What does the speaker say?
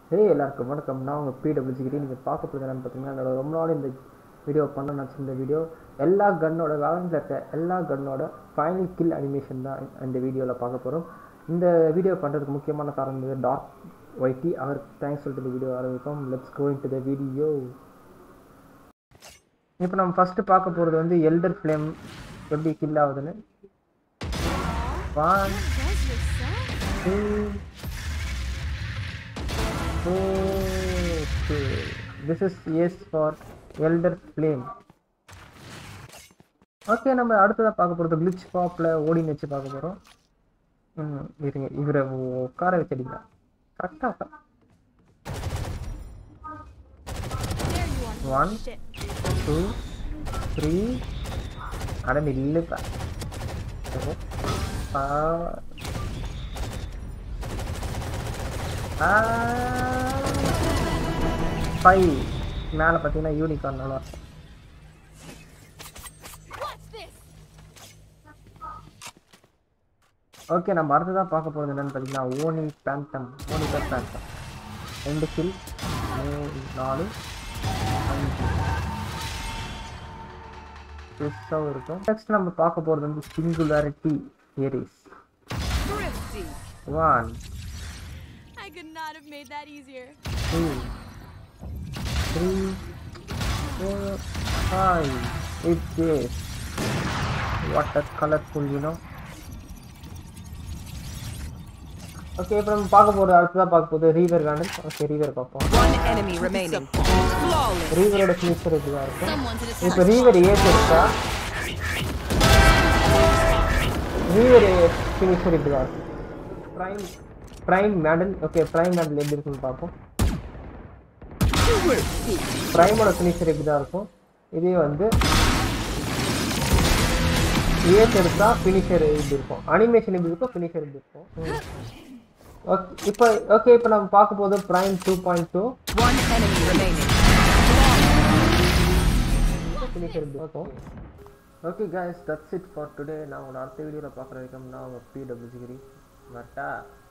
ஹே எல்லாருக்கும் வணக்கம் நான் உங்கள் பிடபிள்யூசிக்கிட்டே நீங்கள் பார்க்க போகிறது என்னன்னு பார்த்தீங்கன்னா என்னோட ரொம்ப நாள் இந்த வீடியோ பண்ண நினச்ச இந்த வீடியோ எல்லா கன்னோட வேலன்ஸில் இருக்க எல்லா கன்னோட ஃபைனல் கில் அனிமேஷன் தான் இந்த வீடியோவில் பார்க்க போகிறோம் இந்த வீடியோ பண்ணுறதுக்கு முக்கியமான காரணம் இது டார்க் ஒய்டி அவருக்கு தேங்க்ஸ் சொல்லிட்டு இந்த வீடியோ ஆரம்பிப்போம் let's go into the video இப்போ நம்ம ஃபஸ்ட்டு பார்க்க போகிறது வந்து எல்டர் ஃப்ளேம் எப்படி கில் ஆகுதுன்னு one two Okay. This is yes for Elder Flame. Okay நம்ம அடுத்ததாக பார்க்க போகிறது கிளிச் பாப்பில் ஓடின்னு வச்சு பார்க்க போகிறோம் ம் இருங்க இவரை உட்கார வச்சடிங்க கரெக்டாக ஒன் டூ த்ரீ அட நில்லுப்பா ஃபைவ் மேலே பார்த்தீங்கன்னா யூனிகார்ன் நல்லா இருக்கும் ஓகே நம்ம அடுத்ததாக பார்க்க போகிறது என்னன்னு பார்த்தீங்கன்னா ஓனி பேண்டம் ஓனி பேர் பேண்டம் ரெண்டு கில் மூணு நாலு அஞ்சு பெருசாகவும் இருக்கும் நெக்ஸ்ட் நம்ம பார்க்க போகிறது வந்து singularity Ares Thrifty. One I could not have made that easier. two, three, four, five. It's this. What a colorful, you know. Okay இப்போ நம்ம பார்க்க போகிறது அடுத்ததாக பார்க்க போகுது ரீவர் கார்டன் ஓகே ரீவர் பார்ப்போம் One enemy remaining. Flawless. ரீவரோட ஃபினிஷர் இதுவாக இருக்கும் Someone's in a இப்போ ரீவர் ஏஸ் இருக்கா ரீவர் ஃபினிஷர் இப்படிதான் இருக்கும் prime prime medal okay prime medal எப்படி இருக்குன்னு பார்ப்போம் ப்ரைமோட ஃபினிஷர் இப்படி தான் இருக்கும் இதே வந்து ஏஸ் எடுத்தா ஃபினிஷர் இப்படி இருக்கும் அனிமேஷன் இப்படி இருக்கும் ஃபினிஷர் இப்படி இருக்கும் ஓகே இப்போ ஓகே இப்போ நம்ம பார்க்க போது prime two point two One enemy remaining. Finisher இப்படி இருக்கும் okay guys that's it for today நான் உங்களோட அடுத்த வீடியோவில் பார்க்குற வரைக்கும் நான் உங்கள் பிடபிள்யூ வரட்டா